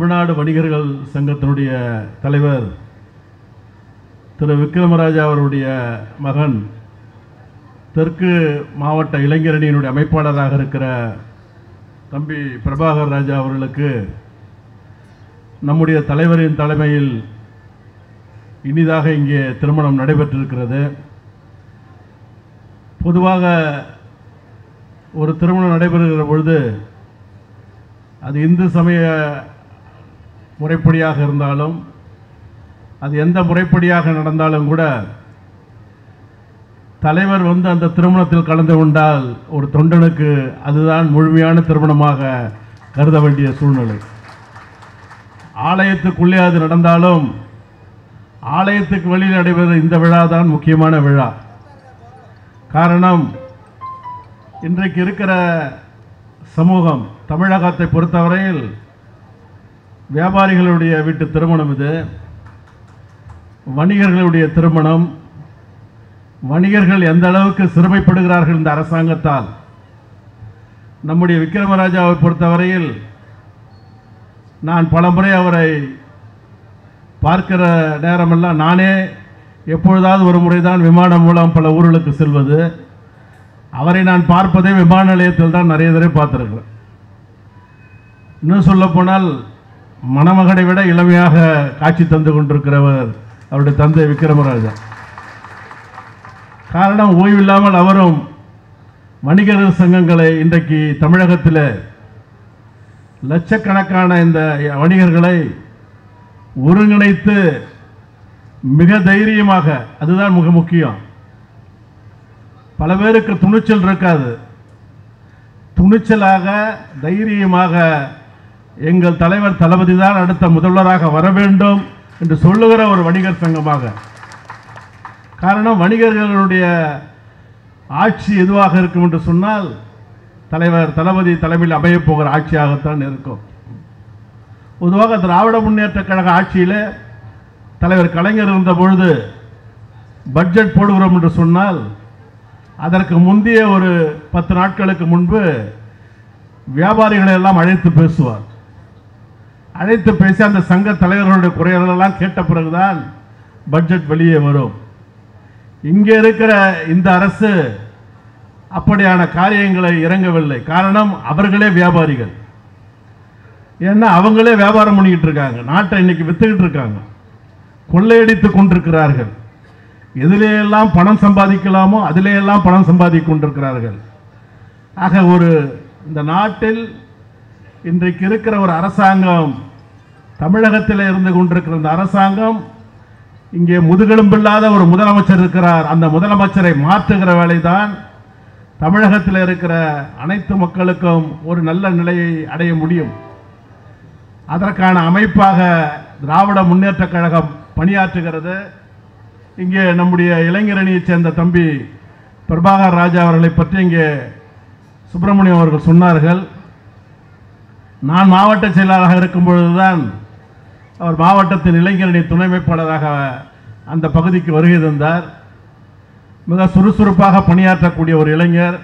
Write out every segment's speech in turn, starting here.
தமிழ்நாடு வணிகர்கள் சங்கத்தினுடைய தலைவர் திரு விக்ரமராஜா அவருடைய மகன் தெற்கு மாவட்ட இளைஞரணியினுடைய அமைப்பாளராக இருக்கிற தம்பி பிரபாகர் ராஜா அவர்களுக்கு நம்முடைய தலைவரின் தலைமையில் இனிதாக இங்கே திருமணம் நடைபெற்றிருக்கிறது பொதுவாக ஒரு திருமணம் நடைபெறுகிற பொழுது அது இந்து சமய முறைப்படியாக இருந்தாலும் அது எந்த முறைப்படியாக நடந்தாலும் கூட தலைவர் வந்து அந்த திருமணத்தில் கலந்து கொண்டால் ஒரு தொண்டனுக்கு அதுதான் முழுமையான திருமணமாக கருத வேண்டிய சூழ்நிலை ஆலயத்துக்குள்ளே அது நடந்தாலும் ஆலயத்துக்கு வெளியில் நடைபெறும் இந்த விழா தான் முக்கியமான விழா காரணம் இன்றைக்கு இருக்கிற சமூகம் தமிழகத்தை பொறுத்தவரையில் வியாபாரிகளுடைய வீட்டு திருமணம் இது வணிகர்களுடைய திருமணம் வணிகர்கள் எந்த அளவுக்கு சிறுமைப்படுகிறார்கள் இந்த அரசாங்கத்தால் நம்முடைய விக்ரமராஜாவை பொறுத்தவரையில் நான் பலமுறை அவரை பார்க்கிற நேரமெல்லாம் நானே எப்பொழுதாவது ஒரு முறைதான் விமானம் மூலம் பல ஊர்களுக்கு செல்வது அவரை நான் பார்ப்பதே விமான நிலையத்தில் தான் நிறைய தடவை பார்த்துருக்கிறேன் இன்னும் சொல்லப்போனால் மணமகனை விட இளமையாக காட்சி தந்து கொண்டிருக்கிறவர் அவருடைய தந்தை விக்ரமராஜா காரணம் ஓய்வில்லாமல் அவரும் வணிகர் சங்கங்களை இன்றைக்கு தமிழகத்தில் லட்சக்கணக்கான இந்த வணிகர்களை ஒருங்கிணைத்து மிக தைரியமாக அதுதான் மிக முக்கியம் பல பேருக்கு துணிச்சல் இருக்காது துணிச்சலாக தைரியமாக எங்கள் தலைவர் தளபதி தான் அடுத்த முதல்வராக வர வேண்டும் என்று சொல்லுகிற ஒரு வணிகர் சங்கமாக காரணம் வணிகர்களுடைய ஆட்சி எதுவாக இருக்கும் என்று சொன்னால் தலைவர் தளபதி தலைமையில் அமையப் போகிற ஆட்சியாகத்தான் இருக்கும் பொதுவாக திராவிட முன்னேற்ற கழக ஆட்சியில் தலைவர் கலைஞர் இருந்த பொழுது பட்ஜெட் போடுகிறோம் என்று சொன்னால் அதற்கு முந்தைய ஒரு பத்து நாட்களுக்கு முன்பு வியாபாரிகளை எல்லாம் அழைத்து பேசுவார் அழைத்து பேசி அந்த சங்க தலைவர்களுடைய குறைகளெல்லாம் கேட்ட பிறகுதான் பட்ஜெட் வெளியே வரும் இங்கே இருக்கிற இந்த அரசு அப்படியான காரியங்களை இறங்கவில்லை காரணம் அவர்களே வியாபாரிகள் ஏன்னா அவங்களே வியாபாரம் பண்ணிக்கிட்டு இருக்காங்க நாட்டை இன்னைக்கு வித்துக்கிட்டு இருக்காங்க கொள்ளையடித்து கொண்டிருக்கிறார்கள் எதிலேயெல்லாம் பணம் சம்பாதிக்கலாமோ அதிலேயெல்லாம் பணம் சம்பாதிக்க கொண்டிருக்கிறார்கள் ஆக ஒரு இந்த நாட்டில் இன்றைக்கு இருக்கிற ஒரு அரசாங்கம் தமிழகத்தில் இருந்து கொண்டிருக்கிற இந்த அரசாங்கம் இங்கே முதுகெலும்பில்லாத ஒரு முதலமைச்சர் இருக்கிறார் அந்த முதலமைச்சரை மாற்றுகிற வேலைதான் தமிழகத்தில் இருக்கிற அனைத்து மக்களுக்கும் ஒரு நல்ல நிலையை அடைய முடியும் அதற்கான அமைப்பாக திராவிட முன்னேற்ற கழகம் பணியாற்றுகிறது இங்கே நம்முடைய இளைஞரணியைச் சேர்ந்த தம்பி பிரபாகர் ராஜா அவர்களை பற்றி இங்கே சுப்பிரமணியம் அவர்கள் சொன்னார்கள் நான் மாவட்ட செயலாளராக இருக்கும் பொழுதுதான் அவர் மாவட்டத்தின் இளைஞரணி துணை அமைப்பாளராக அந்த பகுதிக்கு வருகை தந்தார் மிக சுறுசுறுப்பாக பணியாற்றக்கூடிய ஒரு இளைஞர்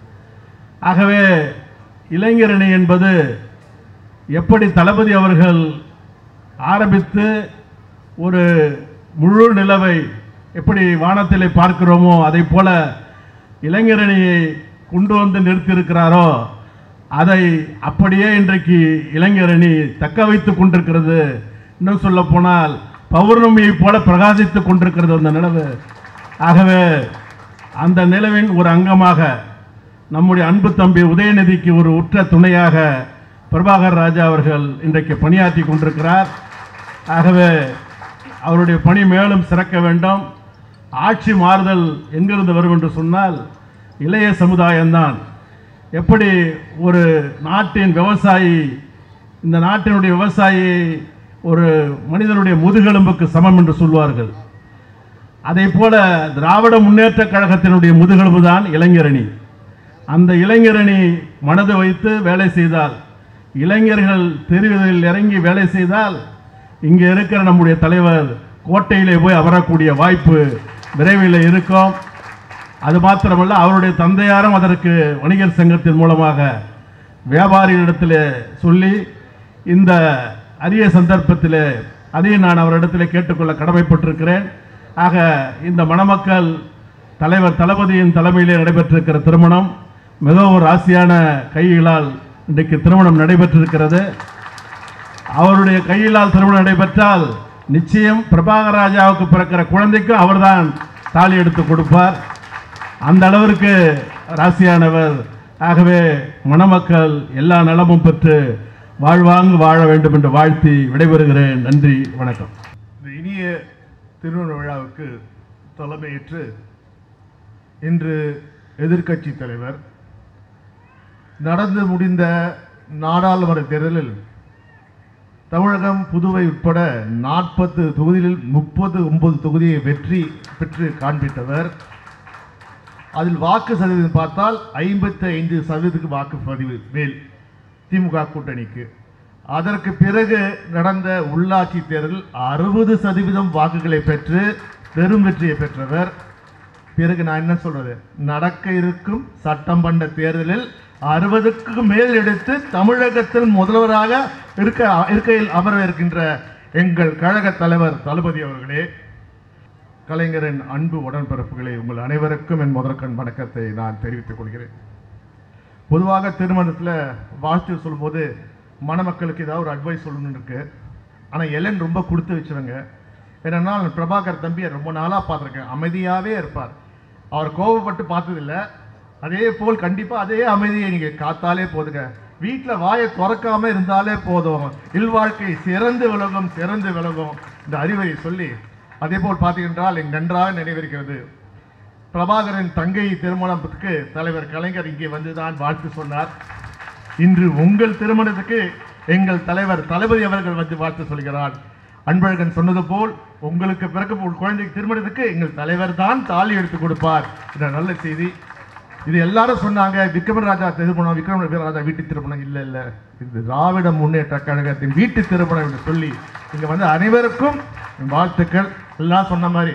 ஆகவே இளைஞரணி என்பது எப்படி தளபதி அவர்கள் ஆரம்பித்து ஒரு முழு நிலவை எப்படி வானத்திலே பார்க்கிறோமோ அதை போல இளைஞரணியை கொண்டு வந்து நிறுத்தியிருக்கிறாரோ அதை அப்படியே இன்றைக்கு இளைஞரணி தக்க வைத்துக் கொண்டிருக்கிறது இன்னும் சொல்ல போனால் பௌர்ணமியைப் போல பிரகாசித்துக் கொண்டிருக்கிறது அந்த நிலவு ஆகவே அந்த நிலவின் ஒரு அங்கமாக நம்முடைய அன்பு தம்பி உதயநிதிக்கு ஒரு உற்ற துணையாக பிரபாகர் ராஜா அவர்கள் இன்றைக்கு பணியாற்றி கொண்டிருக்கிறார் ஆகவே அவருடைய பணி மேலும் சிறக்க வேண்டும் ஆட்சி மாறுதல் எங்கிருந்து வரும் என்று சொன்னால் இளைய சமுதாயம்தான் எப்படி ஒரு நாட்டின் விவசாயி இந்த நாட்டினுடைய விவசாயி ஒரு மனிதனுடைய முதுகெலும்புக்கு சமம் என்று சொல்வார்கள் அதை போல திராவிட முன்னேற்ற கழகத்தினுடைய முதுகெலும்பு தான் இளைஞரணி அந்த இளைஞரணி மனது வைத்து வேலை செய்தால் இளைஞர்கள் தெருவில் இறங்கி வேலை செய்தால் இங்கே இருக்கிற நம்முடைய தலைவர் கோட்டையிலே போய் அமரக்கூடிய வாய்ப்பு விரைவில் இருக்கும் அது மாத்திரமல்ல அவருடைய தந்தையாரும் அதற்கு வணிகர் சங்கத்தின் மூலமாக வியாபாரிகளிடத்தில் சொல்லி இந்த அரிய சந்தர்ப்பத்தில் அதையும் நான் அவரிடத்தில் கேட்டுக்கொள்ள கடமைப்பட்டிருக்கிறேன் ஆக இந்த மணமக்கள் தலைவர் தளபதியின் தலைமையிலே நடைபெற்றிருக்கிற திருமணம் மிகவும் ஒரு ராசியான கைகளால் இன்றைக்கு திருமணம் நடைபெற்றிருக்கிறது அவருடைய கையிலால் திருமணம் நடைபெற்றால் நிச்சயம் பிரபாகர் ராஜாவுக்கு பிறக்கிற குழந்தைக்கும் அவர்தான் தாலி எடுத்து கொடுப்பார் அந்த அளவிற்கு ராசியானவர் ஆகவே மணமக்கள் எல்லா நலமும் பெற்று வாழ்வாங்கு வாழ வேண்டும் என்று வாழ்த்தி விடைபெறுகிறேன் நன்றி வணக்கம் இந்த இனிய திருமண விழாவுக்கு தலைமையேற்று இன்று எதிர்க்கட்சி தலைவர் நடந்து முடிந்த நாடாளுமன்ற தேர்தலில் தமிழகம் புதுவை உட்பட நாற்பது தொகுதிகளில் முப்பது ஒன்பது தொகுதியை வெற்றி பெற்று காண்பித்தவர் அதில் வாக்கு சதவீதம் பார்த்தால் ஐம்பத்தி ஐந்து சதவீதத்துக்கு வாக்குப்பதிவு மேல் திமுக கூட்டணிக்கு அதற்கு பிறகு நடந்த உள்ளாட்சி தேர்தலில் அறுபது சதவீதம் வாக்குகளை பெற்று பெரும் வெற்றியை பெற்றவர் பிறகு நான் என்ன சொல்றது நடக்க இருக்கும் சட்டமன்ற தேர்தலில் அறுபதுக்கு மேல் எடுத்து தமிழகத்தில் முதல்வராக இருக்க இருக்கையில் அமர இருக்கின்ற எங்கள் கழக தலைவர் தளபதி அவர்களே கலைஞரின் அன்பு உடன்பிறப்புகளை உங்கள் அனைவருக்கும் என் முதற்கண் வணக்கத்தை நான் தெரிவித்துக் கொள்கிறேன் பொதுவாக திருமணத்தில் வாழ்த்து சொல்லும்போது மணமக்களுக்கு ஏதாவது ஒரு அட்வைஸ் சொல்லணும்னு இருக்கு ஆனால் எலன் ரொம்ப கொடுத்து வச்சவங்க என்னன்னா பிரபாகர் தம்பியை ரொம்ப நாளாக பார்த்துருக்கேன் அமைதியாகவே இருப்பார் அவர் கோபப்பட்டு பார்த்ததில்ல அதே போல் கண்டிப்பாக அதே அமைதியை நீங்கள் காத்தாலே போதுங்க வீட்டில் வாயை திறக்காம இருந்தாலே போதும் இல்வாழ்க்கை சிறந்து விலகும் சிறந்து விலகும் இந்த அறிவை சொல்லி அதே போல் பார்த்தீங்கன்றால் என் நன்றாக நினைவிருக்கிறது பிரபாகரன் தங்கை திருமணத்துக்கு தலைவர் கலைஞர் இங்கே வந்துதான் வாழ்த்து சொன்னார் இன்று உங்கள் திருமணத்துக்கு எங்கள் தலைவர் தளபதி அவர்கள் வந்து வாழ்த்து சொல்கிறார் அன்பழகன் சொன்னது போல் உங்களுக்கு பிறகு ஒரு குழந்தைக்கு திருமணத்துக்கு எங்கள் தலைவர் தான் தாலி எடுத்து கொடுப்பார் என்ற நல்ல செய்தி இது எல்லாரும் சொன்னாங்க விக்ரமன் ராஜா திருமணம் விக்ரம ராஜா வீட்டு திருமணம் இல்லை இல்லை இது திராவிட முன்னேற்ற கழகத்தின் வீட்டு திருமணம் என்று சொல்லி இங்க வந்து அனைவருக்கும் என் வாழ்த்துக்கள் எல்லாம் சொன்ன மாதிரி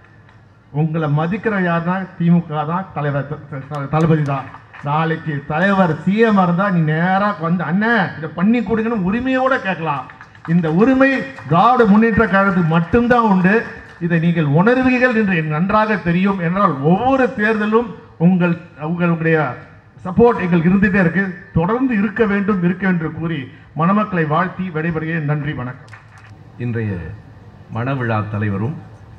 உங்களை மதிக்கிற யாருன்னா திமுக தான் தலைவர் த- த- தளபதி தான் நாளைக்கு தலைவர் சிஎம் இருந்தா நீ நேரா வந்து அண்ணன் இதை பண்ணி கொடுங்கன்னு உரிமையோட கேட்கலாம் இந்த உரிமை திராவிட முன்னேற்ற கழகத்துக்கு மட்டும்தான் உண்டு இதை நீங்கள் உணர்வீர்கள் என்று எனக்கு நன்றாக தெரியும் என்றால் ஒவ்வொரு தேர்தலும் உங்கள் உங்களுடைய சப்போர்ட் எங்களுக்கு இருந்துட்டே இருக்கு தொடர்ந்து இருக்க வேண்டும் இருக்க என்று கூறி மணமக்களை வாழ்த்தி விடைபெறுகிறேன் நன்றி வணக்கம் இன்றைய மணவிழா தலைவரும்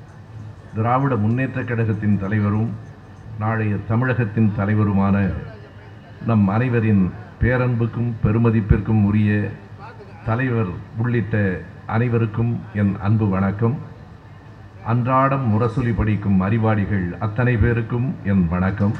திராவிட முன்னேற்றக் கழகத்தின் தலைவரும் நாளைய தமிழகத்தின் தலைவருமான நம் அனைவரின் பேரன்புக்கும் பெருமதிப்பிற்கும் உரிய தலைவர் உள்ளிட்ட அனைவருக்கும் என் அன்பு வணக்கம் அன்றாடம் முரசொலி படிக்கும் அறிவாளிகள் அத்தனை பேருக்கும் என் வணக்கம்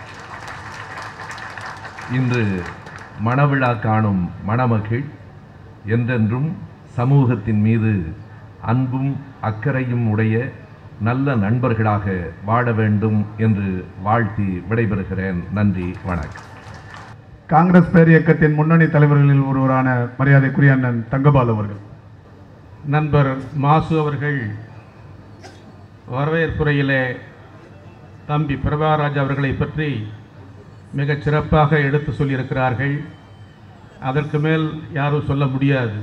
இன்று மணவிழா காணும் மணமக்கள் என்றென்றும் சமூகத்தின் மீது அன்பும் அக்கறையும் உடைய நல்ல நண்பர்களாக வாழ வேண்டும் என்று வாழ்த்தி விடைபெறுகிறேன் நன்றி வணக்கம் காங்கிரஸ் பேர் இயக்கத்தின் முன்னணி தலைவர்களில் ஒருவரான மரியாதைக்குரிய அண்ணன் தங்கபால் அவர்கள் நண்பர் மாசு அவர்கள் வரவேற்புரையிலே தம்பி பிரபாராஜ் அவர்களை பற்றி மிகச் சிறப்பாக எடுத்து சொல்லியிருக்கிறார்கள் அதற்கு மேல் யாரும் சொல்ல முடியாது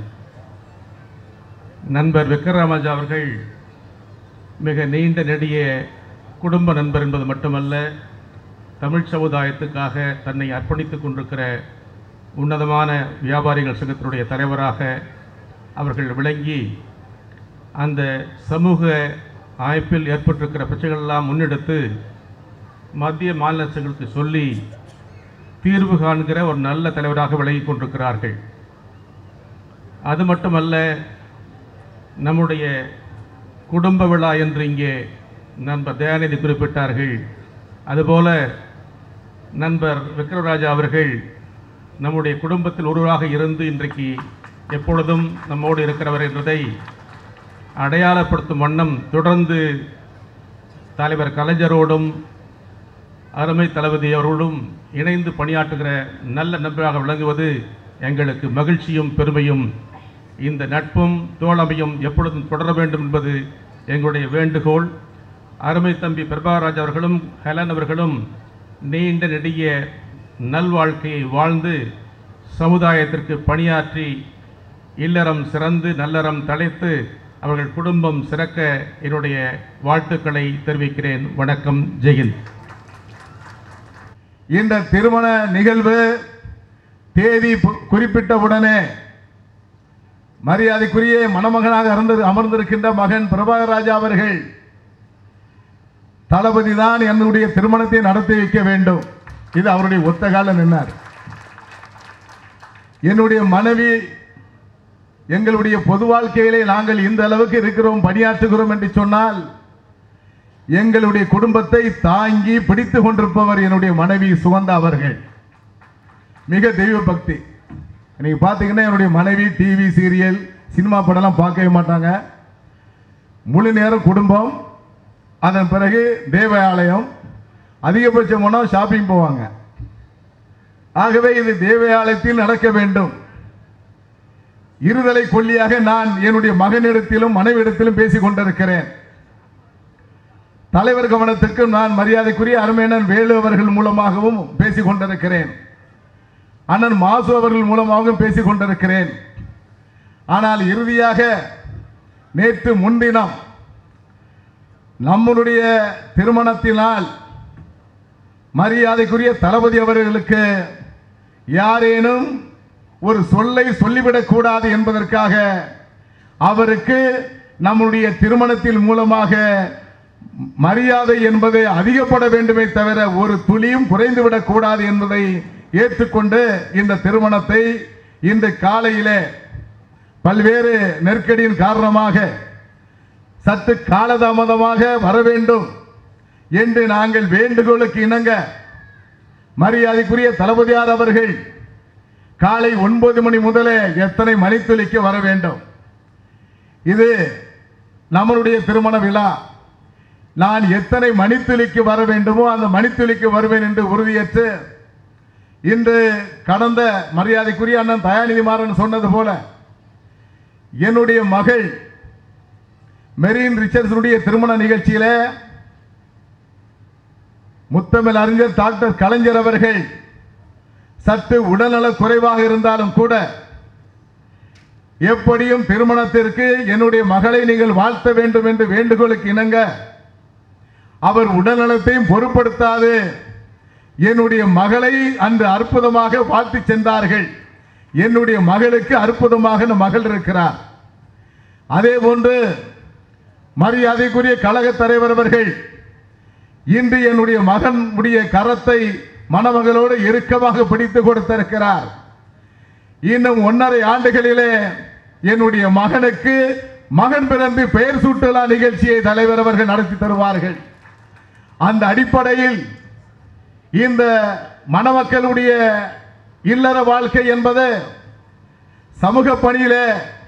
நண்பர் விக்ரராமராஜா அவர்கள் மிக நீண்ட நெடிய குடும்ப நண்பர் என்பது மட்டுமல்ல தமிழ் சமுதாயத்துக்காக தன்னை அர்ப்பணித்துக் கொண்டிருக்கிற உன்னதமான வியாபாரிகள் சங்கத்தினுடைய தலைவராக அவர்கள் விளங்கி அந்த சமூக அமைப்பில் ஏற்பட்டிருக்கிற பிரச்சனைகளெல்லாம் முன்னெடுத்து மத்திய மாநில அரசுகளுக்கு சொல்லி தீர்வு காண்கிற ஒரு நல்ல தலைவராக விளங்கிக் கொண்டிருக்கிறார்கள் அது மட்டுமல்ல நம்முடைய குடும்ப விழா என்று இங்கே நண்பர் தயாநிதி குறிப்பிட்டார்கள் அதுபோல நண்பர் விக்ரமராஜா அவர்கள் நம்முடைய குடும்பத்தில் ஒருவராக இருந்து இன்றைக்கு எப்பொழுதும் நம்மோடு இருக்கிறவர் என்பதை அடையாளப்படுத்தும் வண்ணம் தொடர்ந்து தலைவர் கலைஞரோடும் அருமை தளபதி அவர்களோடும் இணைந்து பணியாற்றுகிற நல்ல நண்பராக விளங்குவது எங்களுக்கு மகிழ்ச்சியும் பெருமையும் இந்த நட்பும் தோழமையும் எப்பொழுதும் தொடர வேண்டும் என்பது எங்களுடைய வேண்டுகோள் அருமை தம்பி பிரபாகராஜ் அவர்களும் ஹெலன் அவர்களும் நீண்ட நெடிய நல்வாழ்க்கையை வாழ்ந்து சமுதாயத்திற்கு பணியாற்றி இல்லறம் சிறந்து நல்லறம் தழைத்து அவர்கள் குடும்பம் சிறக்க என்னுடைய வாழ்த்துக்களை தெரிவிக்கிறேன் வணக்கம் ஜெயந்த் இந்த திருமண நிகழ்வு தேதி பு- குறிப்பிட்டவுடனே மரியாதைக்குரிய மணமகனாக அமர்ந்து அமர்ந்திருக்கின்ற மகன் பிரபாகர் ராஜா அவர்கள் தளபதி தான் என்னுடைய திருமணத்தை நடத்தி வைக்க வேண்டும் இது அவருடைய ஒத்த கால நின்னார் என்னுடைய மனைவி எங்களுடைய பொது வாழ்க்கையிலே நாங்கள் இந்த அளவுக்கு இருக்கிறோம் பணியாற்றுகிறோம் என்று சொன்னால் எங்களுடைய குடும்பத்தை தாங்கி பிடித்து கொண்டிருப்பவர் என்னுடைய மனைவி சுகந்தா அவர்கள் மிக தெய்வ பக்தி நீங்க பார்த்தீங்கன்னா என்னுடைய மனைவி டிவி சீரியல் சினிமா படம்லாம் பார்க்கவே மாட்டாங்க முழு நேரம் குடும்பம் அதன் பிறகு தேவாலயம் அதிகபட்சம் போனால் ஷாப்பிங் போவாங்க ஆகவே இது தேவாலயத்தில் நடக்க வேண்டும் இருதலை கொல்லியாக நான் என்னுடைய மகனிடத்திலும் மனைவிடத்திலும் பேசிக் கொண்டிருக்கிறேன் தலைவர் கவனத்திற்கு நான் மரியாதைக்குரிய அருமையண்ணன் வேலு அவர்கள் மூலமாகவும் பேசிக் கொண்டிருக்கிறேன் அண்ணன் மாசு அவர்கள் மூலமாகவும் பேசிக் கொண்டிருக்கிறேன் ஆனால் இறுதியாக நேற்று முன்தினம் நம்முடைய திருமணத்தினால் மரியாதைக்குரிய தளபதி அவர்களுக்கு யாரேனும் ஒரு சொல்லை சொல்லிவிடக் கூடாது என்பதற்காக அவருக்கு நம்முடைய திருமணத்தின் மூலமாக மரியாதை என்பது அதிகப்பட வேண்டுமே தவிர ஒரு துளியும் குறைந்துவிடக் கூடாது என்பதை ஏற்றுக்கொண்டு இந்த திருமணத்தை இன்று காலையிலே பல்வேறு நெருக்கடியின் காரணமாக சற்று காலதாமதமாக வர வேண்டும் என்று நாங்கள் வேண்டுகோளுக்கு இணங்க மரியாதைக்குரிய தளபதியார் அவர்கள் காலை ஒன்பது மணி முதலே எத்தனை மணித்துளிக்கு வர வேண்டும் இது நம்மளுடைய திருமண விழா நான் எத்தனை மணித்துளிக்கு வர வேண்டுமோ அந்த மணித்துளிக்கு வருவேன் என்று உறுதியேற்று இன்று கடந்த மரியாதைக்குரிய அண்ணன் தயாநிதி மாறன் சொன்னது போல என்னுடைய மகள் மெரின் ரிச்சர்ஸனுடைய திருமண நிகழ்ச்சியில முத்தமிழ் அறிஞர் டாக்டர் கலைஞர் அவர்கள் சற்று உடல்நல குறைவாக இருந்தாலும் கூட எப்படியும் திருமணத்திற்கு என்னுடைய மகளை நீங்கள் வாழ்த்த வேண்டும் என்று வேண்டுகோளுக்கு இணங்க அவர் உடல்நலத்தையும் பொருட்படுத்தாது என்னுடைய மகளை அன்று அற்புதமாக வாழ்த்தி சென்றார்கள் என்னுடைய மகளுக்கு அற்புதமாக இந்த மகள் இருக்கிறார் அதே போன்று மரியாதைக்குரிய கழக தலைவர் அவர்கள் இன்று என்னுடைய மகனுடைய கரத்தை மணமகளோடு இறுக்கமாக பிடித்து கொடுத்திருக்கிறார் இன்னும் ஒன்றரை ஆண்டுகளிலே என்னுடைய மகனுக்கு மகன் பிறந்து பெயர் சூட்டலா நிகழ்ச்சியை தலைவர் அவர்கள் நடத்தி தருவார்கள் அந்த அடிப்படையில் இந்த மணமக்களுடைய இல்லற வாழ்க்கை என்பது சமூக பணியிலே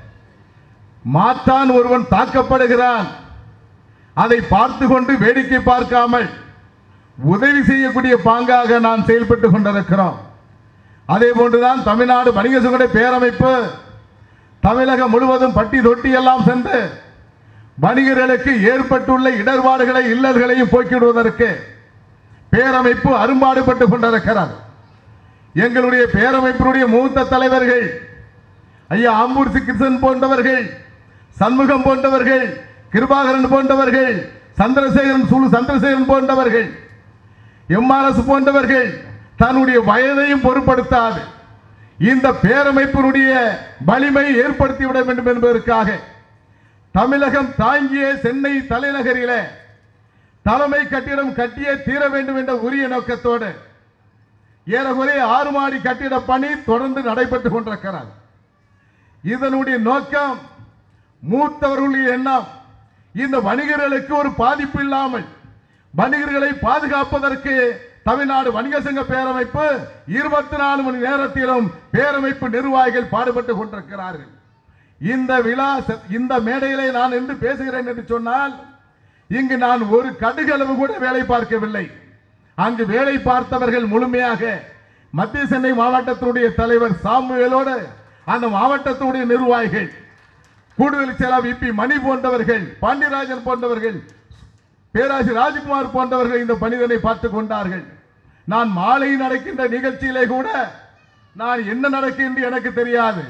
மாத்தான் ஒருவன் தாக்கப்படுகிறான் அதை பார்த்து கொண்டு வேடிக்கை பார்க்காமல் உதவி செய்யக்கூடிய பாங்காக நான் செயல்பட்டு கொண்டிருக்கிறோம் அதே போன்றுதான் தமிழ்நாடு வணிக சங்கட பேரமைப்பு தமிழகம் முழுவதும் பட்டி தொட்டி எல்லாம் சென்று வணிகர்களுக்கு ஏற்பட்டுள்ள இடர்பாடுகளை இல்லல்களையும் போக்கிடுவதற்கு பேரமைப்பு அரும்பாடுபட்டு கொண்டிருக்கிறார் எங்களுடைய பேரமைப்பினுடைய மூத்த தலைவர்கள் ஐயா ஆம்பூர்சி கிருஷ்ணன் போன்றவர்கள் சண்முகம் போன்றவர்கள் கிருபாகரன் போன்றவர்கள் சந்திரசேகரன் சுழு சந்திரசேகரன் போன்றவர்கள் எம்ஆர்எஸ் போன்றவர்கள் தன்னுடைய வயதையும் பொருட்படுத்தாது இந்த பேரமைப்பினுடைய வலிமை ஏற்படுத்திவிட வேண்டும் என்பதற்காக தமிழகம் தாங்கிய சென்னை தலைநகரிலே தலைமை கட்டிடம் கட்டியே தீர வேண்டும் என்ற உரிய நோக்கத்தோடு ஏறக்குறைய ஆறு மாடி கட்டிட பணி தொடர்ந்து நடைபெற்றுக் கொண்டிருக்கிறது இதனுடைய நோக்கம் மூத்தவர்களுடைய எண்ணம் இந்த வணிகர்களுக்கு ஒரு பாதிப்பு இல்லாமல் வணிகர்களை பாதுகாப்பதற்கு தமிழ்நாடு வணிக சங்க பேரமைப்பு இருபத்தி நாலு மணி நேரத்திலும் பேரமைப்பு நிர்வாகிகள் பாடுபட்டு கொண்டிருக்கிறார்கள் இந்த விழா ச- இந்த மேடையிலே நான் என்று பேசுகிறேன் என்று சொன்னால் இங்கு நான் ஒரு கடுகளவு கூட வேலை பார்க்கவில்லை அங்கு வேலை பார்த்தவர்கள் முழுமையாக மத்திய சென்னை மாவட்டத்தினுடைய தலைவர் சாமுவேலோடு அந்த மாவட்டத்தினுடைய நிர்வாகிகள் கூடுதல் செயலா விபி மணி போன்றவர்கள் பாண்டியராஜன் போன்றவர்கள் பேராசிரியர் ராஜ்குமார் போன்றவர்கள் இந்த பணிதனை பார்த்துக் கொண்டார்கள் நான் மாலை நடக்கின்ற நிகழ்ச்சியிலே கூட நான் என்ன நடக்கும் என்று எனக்கு தெரியாது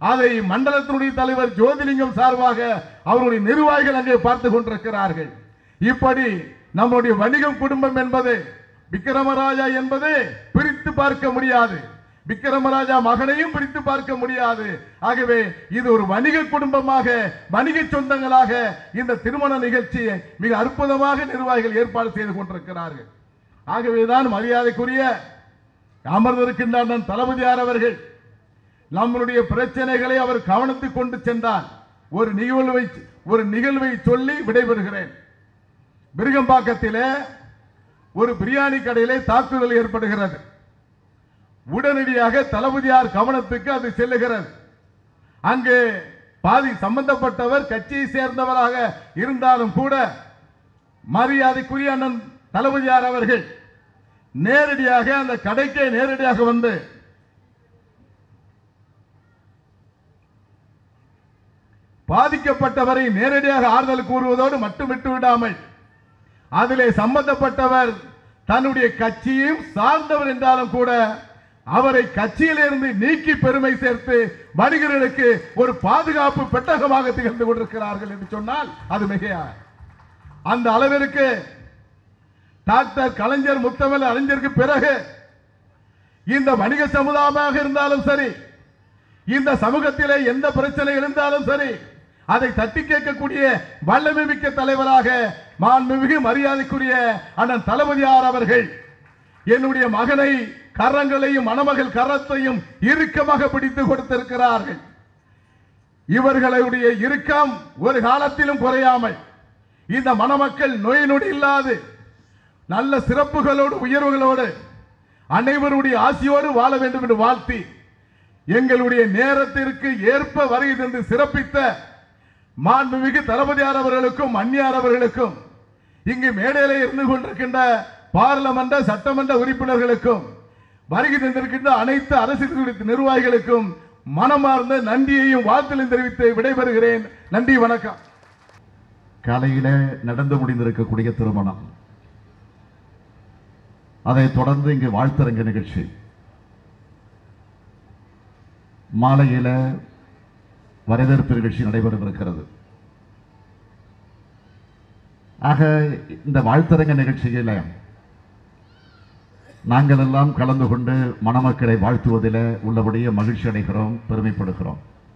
அதை மண்டலத்தினுடைய தலைவர் ஜோதிலிங்கம் சார்பாக அவருடைய நிர்வாகிகள் அங்கே பார்த்து கொண்டிருக்கிறார்கள் இப்படி நம்முடைய வணிகம் குடும்பம் என்பது விக்கிரமராஜா என்பது பிரித்து பார்க்க முடியாது விக்கிரமராஜா மகனையும் பிரித்து பார்க்க முடியாது ஆகவே இது ஒரு வணிக குடும்பமாக வணிக சொந்தங்களாக இந்த திருமண நிகழ்ச்சியை மிக அற்புதமாக நிர்வாகிகள் ஏற்பாடு செய்து கொண்டிருக்கிறார்கள் ஆகவேதான் மரியாதைக்குரிய அமர்ந்திருக்கின்ற அண்ணன் தளபதியார் அவர்கள் நம்மளுடைய பிரச்சனைகளை அவர் கவனத்துக்கு கொண்டு சென்றார் ஒரு நிகழ்வை ஒரு நிகழ்வை சொல்லி விடைபெறுகிறேன் விருகம்பாக்கத்திலே ஒரு பிரியாணி கடையிலே தாக்குதல் ஏற்படுகிறது உடனடியாக தளபதியார் கவனத்துக்கு அது செல்லுகிறது அங்கே பாதி சம்பந்தப்பட்டவர் கட்சியை சேர்ந்தவராக இருந்தாலும் கூட மரியாதைக்குரிய அண்ணன் தளபதியார் அவர்கள் நேரடியாக அந்த கடைக்கே நேரடியாக வந்து பாதிக்கப்பட்டவரை நேரடியாக ஆறுதல் கூறுவதோடு மட்டும் விட்டு விடாமல் அதிலே சம்பந்தப்பட்டவர் தன்னுடைய கட்சியும் சார்ந்தவர் என்றாலும் கூட அவரை கட்சியிலிருந்து நீக்கி பெருமை சேர்த்து வணிகர்களுக்கு ஒரு பாதுகாப்பு பெட்டகமாக திகழ்ந்து கொண்டிருக்கிறார்கள் என்று சொன்னால் அது மிகையா அந்த அளவிற்கு டாக்டர் கலைஞர் முத்தமிழ் அறிஞருக்கு பிறகு இந்த வணிக சமுதாயமாக இருந்தாலும் சரி இந்த சமூகத்திலே எந்த பிரச்சனை இருந்தாலும் சரி அதை தட்டி கேட்கக்கூடிய வல்லமை மிக்க தலைவராக மாண்புமிகு மரியாதைக்குரிய அண்ணன் தளபதியார் அவர்கள் என்னுடைய மகனை கரங்களையும் மணமகள் கரத்தையும் இறுக்கமாக பிடித்து கொடுத்திருக்கிறார்கள் இவர்களுடைய இறுக்கம் ஒரு காலத்திலும் குறையாமல் இந்த மணமக்கள் நோய் நொடி இல்லாது நல்ல சிறப்புகளோடு உயர்வுகளோடு அனைவருடைய ஆசியோடு வாழ வேண்டும் என்று வாழ்த்தி எங்களுடைய நேரத்திற்கு ஏற்ப வருகை தந்து சிறப்பித்த மாண்புமிகு தளபதியார் அவர்களுக்கும் அந்நியார் அவர்களுக்கும் இங்கு மேடையில இருந்து கொண்டிருக்கின்ற பார்லமென்ற சட்டமன்ற உறுப்பினர்களுக்கும் வருகை தந்திருக்கின்ற அனைத்து அரசியல் நிர்வாகிகளுக்கும் மனமார்ந்த நன்றியையும் வாழ்த்தலையும் தெரிவித்து விடைபெறுகிறேன் நன்றி வணக்கம் காலையில நடந்து முடிந்திருக்கக்கூடிய திருமணம் அதைத் தொடர்ந்து இங்கு வாழ்த்தரங்க நிகழ்ச்சி மாலையில வரவேற்பு நிகழ்ச்சி நடைபெறவிருக்கிறது ஆக இந்த வாழ்த்தரங்க நிகழ்ச்சியில நாங்கள் எல்லாம் கலந்து கொண்டு மணமக்களை வாழ்த்துவதில் உள்ளபடியே மகிழ்ச்சி அடைகிறோம் பெருமைப்படுகிறோம்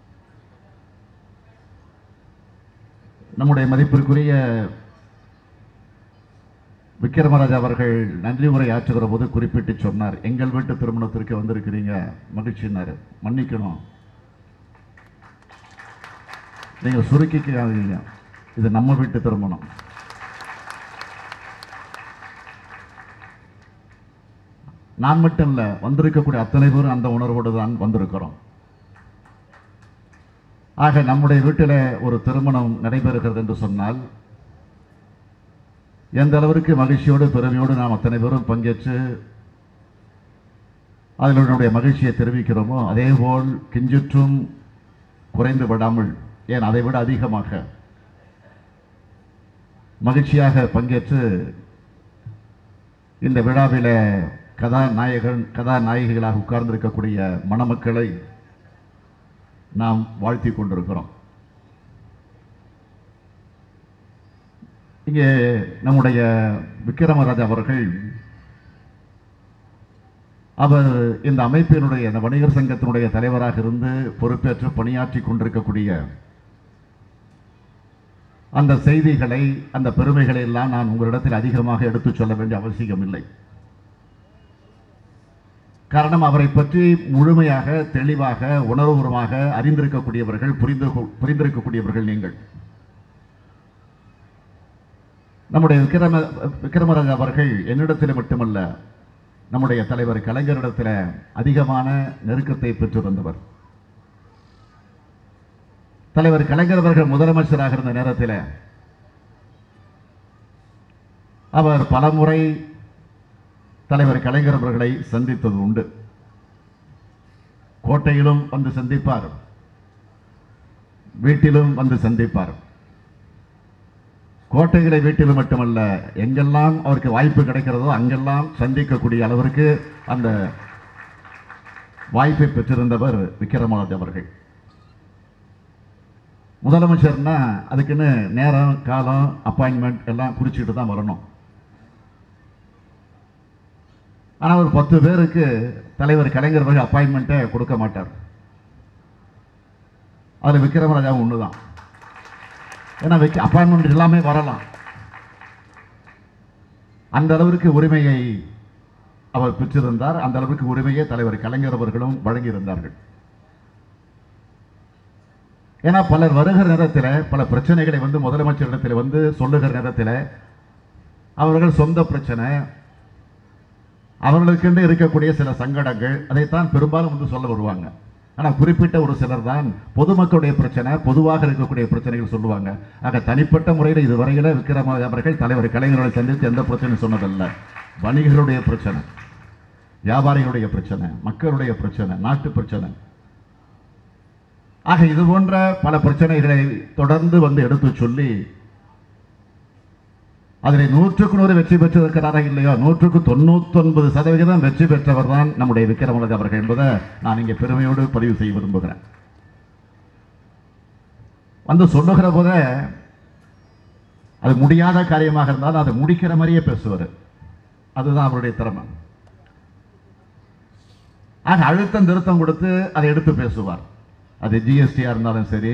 நம்முடைய மதிப்பிற்குரிய விக்ரமராஜ் அவர்கள் நன்றி உரை ஆற்றுகிற போது குறிப்பிட்டு சொன்னார் எங்கள் வீட்டு திருமணத்திற்கு வந்திருக்கிறீங்க மகிழ்ச்சினாரு மன்னிக்கணும் நீங்க சுருக்கிக்காதீங்க இது நம்ம வீட்டு திருமணம் நான் மட்டும் இல்ல வந்திருக்கக்கூடிய அத்தனை பேரும் அந்த உணர்வோடு தான் வந்திருக்கிறோம் ஆக நம்முடைய வீட்டில் ஒரு திருமணம் நடைபெறுகிறது என்று சொன்னால் எந்த அளவிற்கு மகிழ்ச்சியோடு பெருமையோடு நாம் அத்தனை பேரும் பங்கேற்று அதில் நம்முடைய மகிழ்ச்சியை தெரிவிக்கிறோமோ அதேபோல் கிஞ்சிற்றும் குறைந்து விடாமல் ஏன் அதை விட அதிகமாக மகிழ்ச்சியாக பங்கேற்று இந்த விழாவில கதாநாயகன் கதாநாயகிகளாக உட்கார்ந்திருக்கக்கூடிய மணமக்களை நாம் வாழ்த்தி கொண்டிருக்கிறோம் இங்கே நம்முடைய விக்ரமராஜ் அவர்கள் அவர் இந்த அமைப்பினுடைய இந்த வணிகர் சங்கத்தினுடைய தலைவராக இருந்து பொறுப்பேற்று பணியாற்றி கொண்டிருக்கக்கூடிய அந்த செய்திகளை அந்த பெருமைகளை எல்லாம் நான் உங்களிடத்தில் அதிகமாக எடுத்துச் சொல்ல வேண்டிய அவசியம் இல்லை காரணம் அவரை பற்றி முழுமையாக தெளிவாக உணர்வுபூர்வமாக அறிந்திருக்கக்கூடியவர்கள் புரிந்து கொ- புரிந்திருக்கக்கூடியவர்கள் நீங்கள் நம்முடைய விக்ரம விக்ரமராஜ் அவர்கள் என்னிடத்தில் மட்டுமல்ல நம்முடைய தலைவர் கலைஞரிடத்தில் அதிகமான நெருக்கத்தை பெற்றிருந்தவர் தலைவர் கலைஞர் அவர்கள் முதலமைச்சராக இருந்த நேரத்தில் அவர் பலமுறை தலைவர் கலைஞர் அவர்களை சந்தித்தது உண்டு கோட்டையிலும் வந்து சந்திப்பார் வீட்டிலும் வந்து சந்திப்பார் கோட்டைகளை வீட்டில் மட்டுமல்ல எங்கெல்லாம் அவருக்கு வாய்ப்பு கிடைக்கிறதோ அங்கெல்லாம் சந்திக்கக்கூடிய அளவிற்கு அந்த வாய்ப்பை பெற்றிருந்தவர் விக்ரமராஜ் அவர்கள் முதலமைச்சர்னா அதுக்குன்னு நேரம் காலம் அப்பாயின்மெண்ட் எல்லாம் குறிச்சிட்டு தான் வரணும் ஆனால் ஒரு பத்து பேருக்கு தலைவர் கலைஞர் வகை அப்பாயின்மெண்ட்டை கொடுக்க மாட்டார் அதில் விக்ரமராஜாவும் ஒன்று தான் ஏன்னா வைக்க அப்பாயின்மெண்ட் எல்லாமே வரலாம் அந்த அளவிற்கு உரிமையை அவர் பெற்றிருந்தார் அந்த அளவிற்கு உரிமையை தலைவர் கலைஞர் அவர்களும் வழங்கியிருந்தார்கள் ஏன்னா பலர் வருகிற நேரத்தில் பல பிரச்சனைகளை வந்து முதலமைச்சரிடத்தில் வந்து சொல்லுகிற நேரத்தில் அவர்கள் சொந்த பிரச்சனை அவர்களுக்கென்று இருக்கக்கூடிய சில சங்கடங்கள் அதைத்தான் பெரும்பாலும் வந்து சொல்ல வருவாங்க ஆனால் குறிப்பிட்ட ஒரு சிலர் தான் பொதுமக்களுடைய பிரச்சனை பொதுவாக இருக்கக்கூடிய பிரச்சனைகள் சொல்லுவாங்க ஆக தனிப்பட்ட முறையில் இதுவரையில விக்ரமராஜ அவர்கள் தலைவர் கலைஞர்களை சந்தித்து எந்த பிரச்சனையும் சொன்னதல்ல வணிகர்களுடைய பிரச்சனை வியாபாரிகளுடைய பிரச்சனை மக்களுடைய பிரச்சனை நாட்டு பிரச்சனை ஆக இது போன்ற பல பிரச்சனைகளை தொடர்ந்து வந்து எடுத்து சொல்லி அதில் நூற்றுக்கு நூறு வெற்றி பெற்றிருக்கிறாரா இல்லையோ நூற்றுக்கு தொண்ணூத்தொன்பது சதவிகிதம் வெற்றி பெற்றவர் தான் நம்முடைய விக்ரமராஜ் அவர்கள் என்பதை நான் இங்கே பெருமையோடு பதிவு செய்ய விரும்புகிறேன் வந்து சொல்லுகிற போதே அது முடியாத காரியமாக இருந்தாலும் அதை முடிக்கிற மாதிரியே பேசுவார் அதுதான் அவருடைய திறமை ஆக அழுத்தம் திருத்தம் கொடுத்து அதை எடுத்து பேசுவார் அது ஜிஎஸ்டியா இருந்தாலும் சரி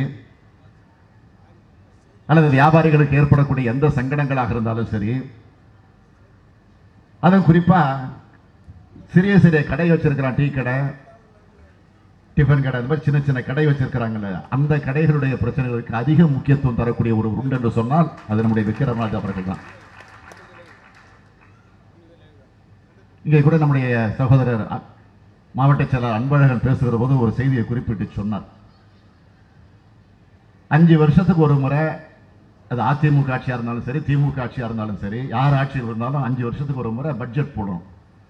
அல்லது வியாபாரிகளுக்கு ஏற்படக்கூடிய எந்த சங்கடங்களாக இருந்தாலும் சரி அதுவும் குறிப்பா சிறிய சிறிய கடை வச்சிருக்கிறான் டீ கடை டிஃபன் கடை இந்த மாதிரி சின்ன சின்ன கடை வச்சிருக்கிறாங்கல்ல அந்த கடைகளுடைய பிரச்சனைகளுக்கு அதிக முக்கியத்துவம் தரக்கூடிய ஒரு உண்டு என்று சொன்னால் அது நம்முடைய விக்ரமராஜ் அவர்கள் தான் இங்கே கூட நம்முடைய சகோதரர் அ- மாவட்ட செயலர் அன்பழகன் பேசுகிற போது ஒரு செய்தியை குறிப்பிட்டு சொன்னார் அஞ்சு வருஷத்துக்கு ஒரு முறை அது அதிமுக ஆட்சியாக இருந்தாலும் சரி திமுக ஆட்சியாக இருந்தாலும் சரி யார் ஆட்சியில் இருந்தாலும் அஞ்சு வருஷத்துக்கு ஒரு முறை பட்ஜெட் போடணும்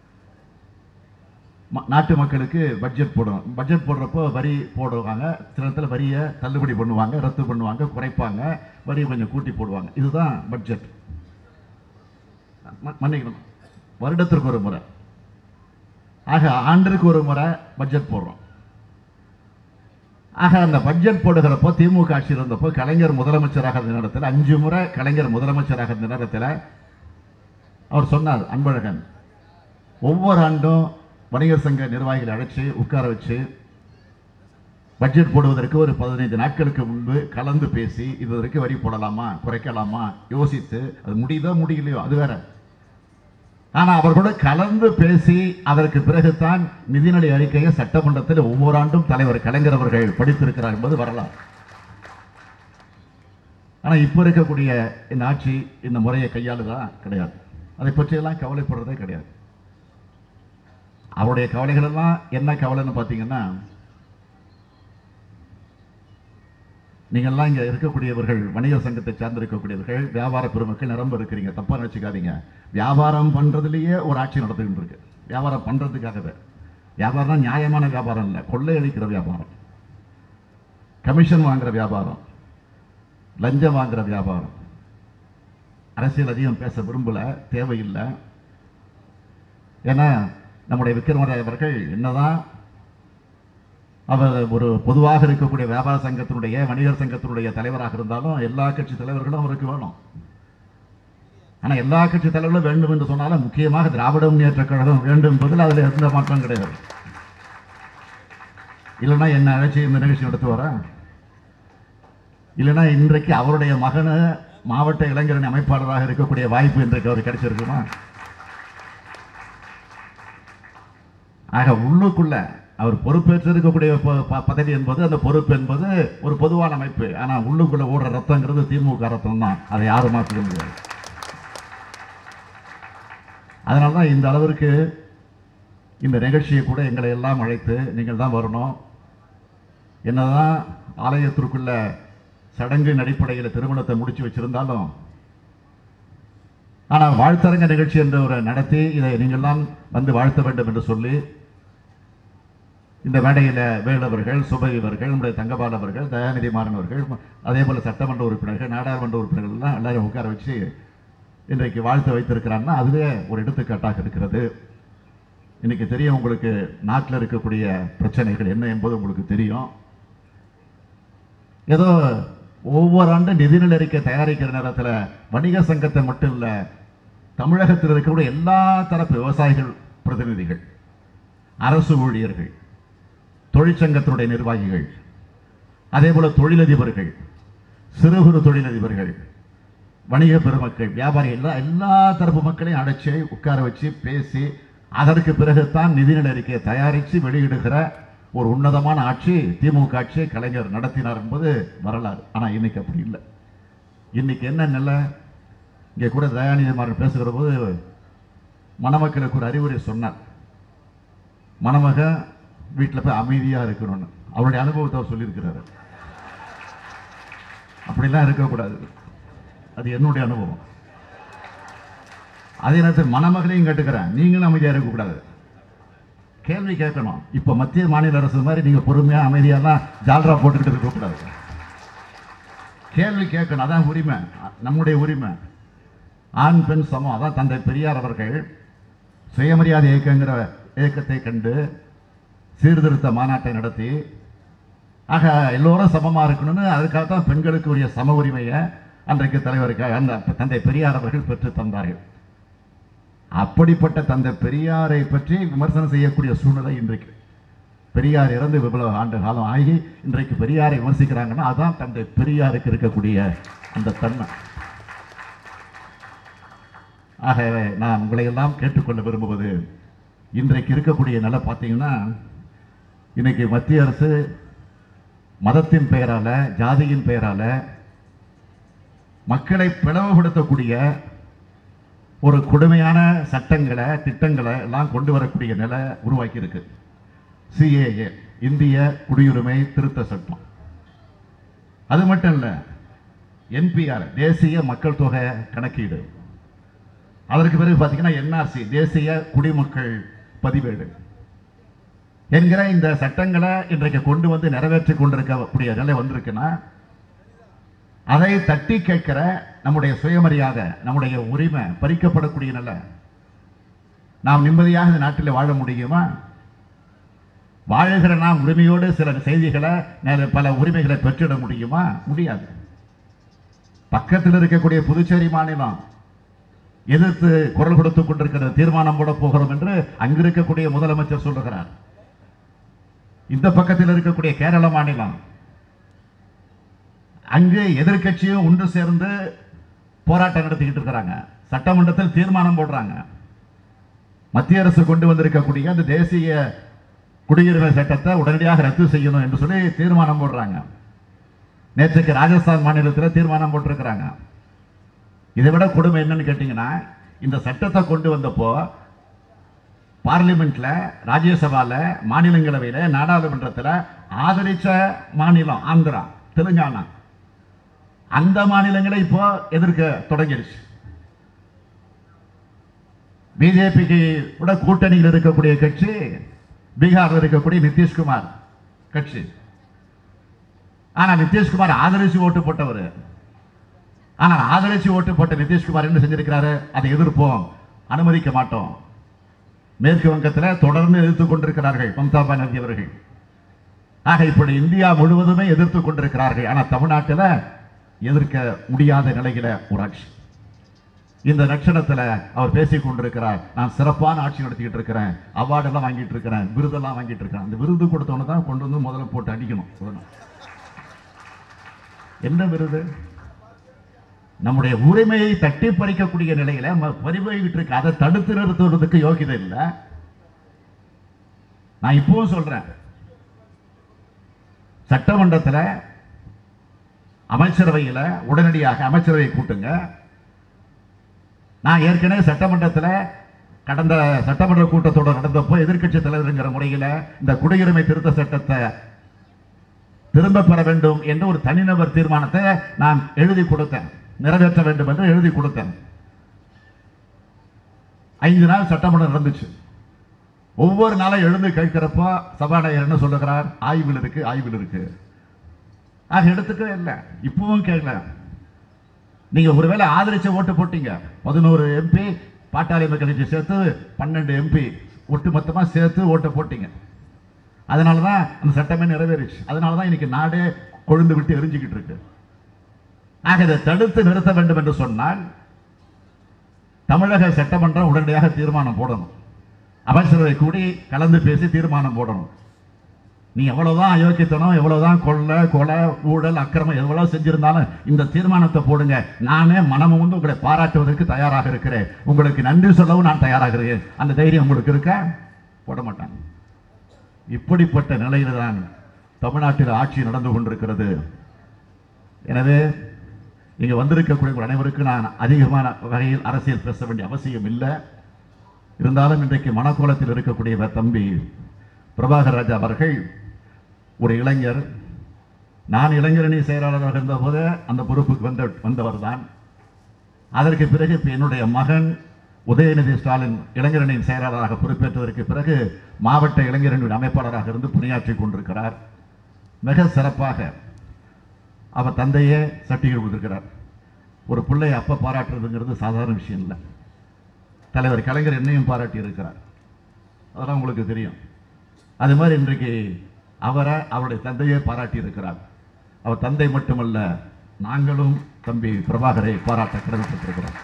ம- நாட்டு மக்களுக்கு பட்ஜெட் போடணும் பட்ஜெட் போடுறப்போ வரி போடுவாங்க சில இடத்துல வரியை தள்ளுபடி பண்ணுவாங்க ரத்து பண்ணுவாங்க குறைப்பாங்க வரியை கொஞ்சம் கூட்டி போடுவாங்க இதுதான் பட்ஜெட் ம- மன்னிக்கணும் வருடத்திற்கு ஒரு முறை ஆக ஆண்டிற்கு ஒரு முறை பட்ஜெட் போடுறோம் ஆக அந்த பட்ஜெட் போடுகிறப்போ திமுக ஆட்சியில் இருந்தப்போ கலைஞர் முதலமைச்சராக இருந்த நேரத்தில் அஞ்சு முறை கலைஞர் முதலமைச்சராக இருந்த நேரத்தில் அவர் சொன்னார் அன்பழகன் ஒவ்வொரு ஆண்டும் வணிகர் சங்க நிர்வாகிகளை அழைச்சு உட்கார வச்சு பட்ஜெட் போடுவதற்கு ஒரு பதினைந்து நாட்களுக்கு முன்பு கலந்து பேசி இது வரைக்கும் வரி போடலாமா குறைக்கலாமா யோசித்து அது முடியுதோ முடியலையோ அது வேற ஆனா அவர்களோடு கலந்து பேசி அதற்கு பிறகுதான் நிதிநிலை அறிக்கையை சட்டமன்றத்தில் ஒவ்வொரு ஆண்டும் தலைவர் கலைஞர் அவர்கள் படித்திருக்கிறார் என்பது வரலாறு ஆனா இப்ப இருக்கக்கூடிய இந்த ஆட்சி இந்த முறையை கையாளுதா கிடையாது அதை பற்றியெல்லாம் கவலைப்படுறதே கிடையாது அவருடைய கவலைகள் எல்லாம் என்ன கவலைன்னு பார்த்தீங்கன்னா நீங்கள்லாம் இங்க இருக்கக்கூடியவர்கள் வணிகர் சங்கத்தை சார்ந்து இருக்கக்கூடியவர்கள் வியாபார பெருமக்கள் நிரம்ப இருக்கிறீங்க தப்பா நினைச்சுக்காதீங்க வியாபாரம் பண்றதுலயே ஒரு ஆட்சி நடந்துகிட்டு இருக்கு வியாபாரம் பண்றதுக்காகவே வியாபாரம் நியாயமான வியாபாரம் இல்லை கொள்ளையடிக்கிற வியாபாரம் கமிஷன் வாங்குற வியாபாரம் லஞ்சம் வாங்குற வியாபாரம் அரசியல் அதிகம் பேச விரும்பல தேவையில்லை ஏன்னா நம்முடைய விக்ரமராஜ் அவர்கள் என்னதான் அவர் ஒரு பொதுவாக இருக்கக்கூடிய வியாபார சங்கத்தினுடைய வணிகர் சங்கத்தினுடைய தலைவராக இருந்தாலும் எல்லா கட்சி தலைவர்களும் அவருக்கு வேணும் ஆனா எல்லா கட்சி தலைவர்களும் வேண்டும் என்று சொன்னாலும் முக்கியமாக திராவிட முன்னேற்ற கழகம் வேண்டும் என்பதில் அதில் எந்த மாற்றம் கிடையாது இல்லைன்னா என்ன அழைச்சி இந்த நிகழ்ச்சி நடத்துவாரா இல்லைன்னா இன்றைக்கு அவருடைய மகனு மாவட்ட இளைஞரணி அமைப்பாளராக இருக்கக்கூடிய வாய்ப்பு இன்றைக்கு அவர் கிடைச்சிருக்குமா ஆக உள்ளுக்குள்ள அவர் பொறுப்பேற்றிருக்கக்கூடிய ப- ப- பதவி என்பது அந்த பொறுப்பு என்பது ஒரு பொதுவான அமைப்பு ஆனா உள்ளுக்குள்ள ஓடுற ரத்தங்கிறது திமுக ரத்தம் தான் அதை யாரும் மாற்றிக்க முடியாது அதனால தான் இந்த அளவிற்கு இந்த நிகழ்ச்சியை கூட எங்களை எல்லாம் அழைத்து நீங்கள் தான் வரணும் என்னதான் ஆலயத்திற்குள்ள சடங்கின் அடிப்படையில் திருமணத்தை முடிச்சு வச்சிருந்தாலும் ஆனால் வாழ்த்தரங்க நிகழ்ச்சி என்ற ஒரு நடத்தி இதை நீங்கள்லாம் வந்து வாழ்த்த வேண்டும் என்று சொல்லி இந்த மேடையில் வேலவர்கள் சுபை இவர்கள் நம்முடைய தங்கபால் அவர்கள் தயாநிதி மாறன் அவர்கள் அதே போல சட்டமன்ற உறுப்பினர்கள் நாடாளுமன்ற உறுப்பினர்கள் எல்லாம் எல்லாரும் உட்கார வச்சு இன்றைக்கு வாழ்த்து வைத்திருக்கிறாங்கன்னா அதுவே ஒரு எடுத்துக்காட்டாக இருக்கிறது இன்னைக்கு தெரியும் உங்களுக்கு நாட்டில் இருக்கக்கூடிய பிரச்சனைகள் என்ன என்பது உங்களுக்கு தெரியும் ஏதோ ஒவ்வொரு ஆண்டும் நிதிநிலை அறிக்கை தயாரிக்கிற நேரத்தில் வணிக சங்கத்தை மட்டும் இல்லை தமிழகத்தில் இருக்கக்கூடிய எல்லா தரப்பு விவசாயிகள் பிரதிநிதிகள் அரசு ஊழியர்கள் தொழிற்சங்கத்தினுடைய நிர்வாகிகள் அதே போல தொழிலதிபர்கள் சிறு குறு தொழிலதிபர்கள் வணிக பெருமக்கள் வியாபாரி எல்லா எல்லா தரப்பு மக்களையும் அடைச்சி உட்கார வச்சு பேசி அதற்கு பிறகுதான் நிதிநிலை அறிக்கையை தயாரித்து வெளியிடுகிற ஒரு உன்னதமான ஆட்சி திமுக ஆட்சி கலைஞர் நடத்தினார் என்பது வரலாறு ஆனால் இன்னைக்கு அப்படி இல்லை இன்னைக்கு என்ன நிலை இங்கே கூட தயாநிதி மாறன் பேசுகிற போது மணமக்களுக்கு ஒரு அறிவுரை சொன்னார் மணமக வீட்டில் போய் அமைதியாக இருக்கணும்னு அவருடைய அனுபவத்தை அவர் சொல்லியிருக்கிறாரு அப்படிலாம் இருக்கக்கூடாது அது என்னுடைய அனுபவம் அதே நேரத்தில் மணமகளையும் கேட்டுக்கிறேன் நீங்களும் அமைதியாக இருக்கக்கூடாது கேள்வி கேட்கணும் இப்போ மத்திய மாநில அரசு மாதிரி நீங்கள் பொறுமையாக அமைதியாலாம் ஜால்ரா போட்டுக்கிட்டு இருக்கக்கூடாது கேள்வி கேட்கணும் அதான் உரிமை நம்முடைய உரிமை ஆண் பெண் சமம் அதான் தந்தை பெரியார் அவர்கள் சுயமரியாதை இயக்கங்கிற இயக்கத்தை கண்டு சீர்திருத்த மாநாட்டை நடத்தி ஆக எல்லோரும் சமமாக இருக்கணும்னு அதுக்காக தான் பெண்களுக்கு உரிய சம உரிமையை அன்றைக்கு தலைவருக்கு அந்த தந்தை பெரியார் அவர்கள் பெற்று தந்தார்கள் அப்படிப்பட்ட தந்தை பெரியாரை பற்றி விமர்சனம் செய்யக்கூடிய சூழ்நிலை இன்றைக்கு பெரியார் இறந்து இவ்வளவு ஆண்டு காலம் ஆகி இன்றைக்கு பெரியாரை விமர்சிக்கிறாங்கன்னா அதான் தந்தை பெரியாருக்கு இருக்கக்கூடிய அந்த தன்மை ஆகவே நான் உங்களை எல்லாம் கேட்டுக்கொள்ள விரும்புவது இன்றைக்கு இருக்கக்கூடிய நிலை பார்த்தீங்கன்னா இன்னைக்கு மத்திய அரசு மதத்தின் பெயரால ஜாதியின் பெயரால மக்களை பிளவுபடுத்தக்கூடிய ஒரு கொடுமையான சட்டங்களை திட்டங்களை எல்லாம் கொண்டு வரக்கூடிய நிலை உருவாக்கி இருக்கு சிஏஏ இந்திய குடியுரிமை திருத்த சட்டம் அது மட்டும் இல்லை என்பிஆர் தேசிய மக்கள் தொகை கணக்கீடு அதற்கு பிறகு பார்த்தீங்கன்னா என்ஆர்சி தேசிய குடிமக்கள் பதிவேடு என்கிற இந்த சட்டங்களை இன்றைக்கு கொண்டு வந்து நிறைவேற்றி கொண்டிருக்கக்கூடிய நிலை வந்திருக்குன்னா அதை தட்டி கேட்கிற நம்முடைய சுயமரியாதை நம்முடைய உரிமை பறிக்கப்படக்கூடிய நிலை நாம் நிம்மதியாக இந்த நாட்டில் வாழ முடியுமா வாழுகிற நாம் உரிமையோடு சில செய்திகளை நெ- பல உரிமைகளை பெற்றிட முடியுமா முடியாது பக்கத்தில் இருக்கக்கூடிய புதுச்சேரி மாநிலம் எதிர்த்து குரல் கொடுத்துக் கொண்டிருக்கிற தீர்மானம் போட போகிறோம் என்று அங்கு இருக்கக்கூடிய முதலமைச்சர் சொல்லுகிறார் இந்த பக்கத்தில் இருக்கக்கூடிய கேரள மாநிலம் அங்கு எதிர்க்கட்சியும் ஒன்று சேர்ந்து போராட்டம் நடத்திக்கிட்டு இருக்கிறாங்க சட்டமன்றத்தில் தீர்மானம் போடுறாங்க மத்திய அரசு கொண்டு வந்திருக்கக்கூடிய அந்த தேசிய குடியுரிமை சட்டத்தை உடனடியாக ரத்து செய்யணும் என்று சொல்லி தீர்மானம் போடுறாங்க நேற்றுக்கு ராஜஸ்தான் மாநிலத்தில் தீர்மானம் போட்டிருக்கிறாங்க இதை விட கொடுமை என்னன்னு கேட்டீங்கன்னா இந்த சட்டத்தை கொண்டு வந்தப்போ பார்லிமெண்ட்ல ராஜ்யசபால மாநிலங்களவையில நாடாளுமன்றத்தில் ஆதரிச்ச மாநிலம் ஆந்திரா தெலுங்கானா அந்த மாநிலங்களை இப்போ எதிர்க்க தொடங்கிடுச்சு பிஜேபிக்கு கூட கூட்டணியில் இருக்கக்கூடிய கட்சி பீகார்ல இருக்கக்கூடிய நிதிஷ்குமார் கட்சி ஆனா நிதிஷ்குமார் ஆதரிச்சு ஓட்டு போட்டவர் ஆனால் ஆதரிச்சு ஓட்டு போட்ட நிதிஷ்குமார் என்ன செஞ்சிருக்கிறாரு அதை எதிர்ப்போம் அனுமதிக்க மாட்டோம் மேற்கு வங்கத்தில் தொடர்ந்து எதிர்த்து கொண்டிருக்கிறார்கள் மம்தா பானர்ஜி அவர்கள் ஆக இப்படி இந்தியா முழுவதுமே எதிர்த்து கொண்டிருக்கிறார்கள் ஆனால் தமிழ்நாட்டில் எதிர்க்க முடியாத நிலையில ஒரு ஆட்சி இந்த லட்சணத்தில் அவர் பேசிக் கொண்டிருக்கிறார் நான் சிறப்பான ஆட்சி நடத்திக்கிட்டு இருக்கிறேன் அவார்டெல்லாம் வாங்கிட்டு இருக்கிறேன் விருதெல்லாம் வாங்கிட்டு இருக்கிறேன் அந்த விருது கொடுத்தவன தான் கொண்டு வந்து முதல்ல போட்டு அடிக்கணும் உடனே. என்ன விருது நம்முடைய உரிமையை தட்டி பறிக்கக்கூடிய நிலையில ம- பறிபோய்கிட்டு இருக்கு அதை தடுத்து நிறுத்துவதற்கு யோகிதை இல்லை நான் இப்பவும் சொல்றேன் சட்டமன்றத்தில் அமைச்சரவையில் உடனடியாக அமைச்சரவை கூட்டுங்க நான் ஏற்கனவே சட்டமன்றத்தில் கடந்த சட்டமன்ற கூட்டத்தொடர் நடந்தப்போ எதிர்க்கட்சி தலைவருங்கிற முறையில் இந்த குடியுரிமை திருத்த சட்டத்தை திரும்ப பெற வேண்டும் என்று ஒரு தனிநபர் தீர்மானத்தை நான் எழுதி கொடுத்தேன் நிறைவேற்ற வேண்டும் என்று எழுதி கொடுத்தேன் ஐந்து நாள் சட்டமன்றம் நடந்துச்சு ஒவ்வொரு நாளும் எழுந்து கேட்கிறப்போ சபாநாயகர் என்ன சொல்லுகிறார் ஆய்வில் இருக்கு ஆய்வில் இருக்கு ஆக எடுத்துக்கவே இல்லை இப்பவும் கேட்கல நீங்க ஒருவேளை ஆதரிச்ச ஓட்டு போட்டீங்க பதினோரு எம்பி பாட்டாளி மக்கள் கட்சி சேர்த்து பன்னெண்டு எம்பி ஒட்டு மொத்தமா சேர்த்து ஓட்டு போட்டீங்க அதனால தான் அந்த சட்டமே நிறைவேறிச்சு அதனால தான் இன்னைக்கு நாடே கொழுந்து விட்டு எரிஞ்சுக்கிட்டு இருக்கு ஆக இதை தடுத்து நிறுத்த வேண்டும் என்று சொன்னால் தமிழக சட்டமன்றம் உடனடியாக தீர்மானம் போடணும் அமைச்சரவை கூடி கலந்து பேசி தீர்மானம் போடணும் நீ எவ்வளவுதான் அயோக்கியத்தனம் எவ்வளவுதான் கொள்ளை கொலை ஊழல் அக்கிரமம் எவ்வளவு செஞ்சிருந்தாலும் இந்த தீர்மானத்தை போடுங்க நானே மனமும் வந்து உங்களை பாராட்டுவதற்கு தயாராக இருக்கிறேன் உங்களுக்கு நன்றி சொல்லவும் நான் தயாராக இருக்கிறேன் அந்த தைரியம் உங்களுக்கு இருக்கா போட மாட்டாங்க இப்படிப்பட்ட நிலையில தான் தமிழ்நாட்டில் ஆட்சி நடந்து கொண்டிருக்கிறது எனவே இங்க வந்திருக்கக்கூடிய உங்கள் அனைவருக்கும் நான் அதிகமான வகையில் அரசியல் பேச வேண்டிய அவசியம் இல்லை இருந்தாலும் இன்றைக்கு மணக்கோலத்தில் இருக்கக்கூடிய தம்பி பிரபாகர் ராஜா அவர்கள் ஒரு இளைஞர் நான் இளைஞரணி செயலாளராக இருந்தபோது அந்த பொறுப்புக்கு வந்த வந்தவர் தான் அதற்கு பிறகு இப்ப என்னுடைய மகன் உதயநிதி ஸ்டாலின் இளைஞரணியின் செயலாளராக பொறுப்பேற்றதற்கு பிறகு மாவட்ட இளைஞரணியின் அமைப்பாளராக இருந்து பணியாற்றி கொண்டிருக்கிறார் மிக சிறப்பாக அவர் தந்தையே சர்டிஃபிகேட் கொடுத்திருக்கிறார் ஒரு பிள்ளையை அப்பா பாராட்டுறதுங்கிறது சாதாரண விஷயம் இல்லை தலைவர் கலைஞர் என்னையும் பாராட்டி இருக்கிறார் அதெல்லாம் உங்களுக்கு தெரியும் அது மாதிரி இன்றைக்கு அவரை அவருடைய தந்தையை பாராட்டி இருக்கிறார் அவர் தந்தை மட்டுமல்ல நாங்களும் தம்பி பிரபாகரை பாராட்ட கடமைப்பட்டிருக்கிறோம்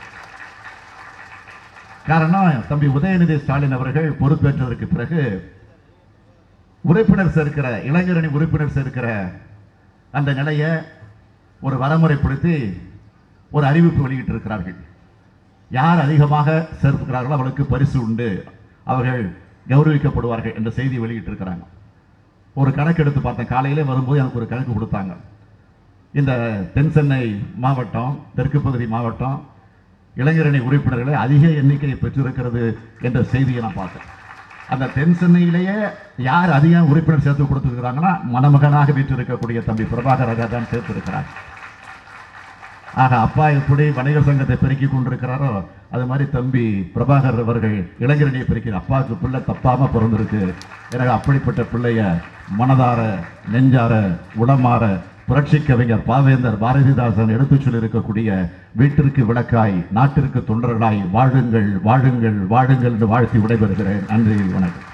காரணம் தம்பி உதயநிதி ஸ்டாலின் அவர்கள் பொறுப்பேற்றதற்கு பிறகு உறுப்பினர் சேர்க்கிற இளைஞரணி உறுப்பினர் சேர்க்கிற அந்த நிலையை ஒரு வரமுறைப்படுத்தி ஒரு அறிவிப்பு வெளியிட்டிருக்கிறார்கள் யார் அதிகமாக சேர்க்கிறார்களோ அவர்களுக்கு பரிசு உண்டு அவர்கள் கௌரவிக்கப்படுவார்கள் என்ற செய்தி வெளியிட்டிருக்கிறாங்க ஒரு கணக்கு எடுத்து பார்த்தேன் காலையிலே வரும்போது எனக்கு ஒரு கணக்கு கொடுத்தாங்க இந்த தென் சென்னை மாவட்டம் தெற்கு பகுதி மாவட்டம் இளைஞரணி உறுப்பினர்களை அதிக எண்ணிக்கையை பெற்றிருக்கிறது என்ற செய்தியை நான் பார்த்தேன் அந்த தென் சென்னையிலேயே யார் அதிக உறுப்பினர் சேர்த்து கொடுத்துருக்கிறாங்கன்னா மணமகனாக வீற்றிருக்கக்கூடிய தம்பி பிரபாகர் ராஜா தான் சேர்த்திருக்கிறார் ஆக அப்பா எப்படி வணிகர் சங்கத்தை பெருக்கி கொண்டிருக்கிறாரோ அது மாதிரி தம்பி பிரபாகர் அவர்கள் இளைஞரணியை பெருக்கிற அப்பாவுக்கு பிள்ளை தப்பாம பிறந்திருக்கு எனக்கு அப்படிப்பட்ட பிள்ளைய மனதார நெஞ்சார உளமாற புரட்சி கவிஞர் பாவேந்தர் பாரதிதாசன் எடுத்துச் சொல்லியிருக்கக்கூடிய வீட்டிற்கு விளக்காய் நாட்டிற்கு தொண்டர்களாய் வாழுங்கள் வாழுங்கள் வாழுங்கள் என்று வாழ்த்தி விடைபெறுகிறேன் நன்றி வணக்கம்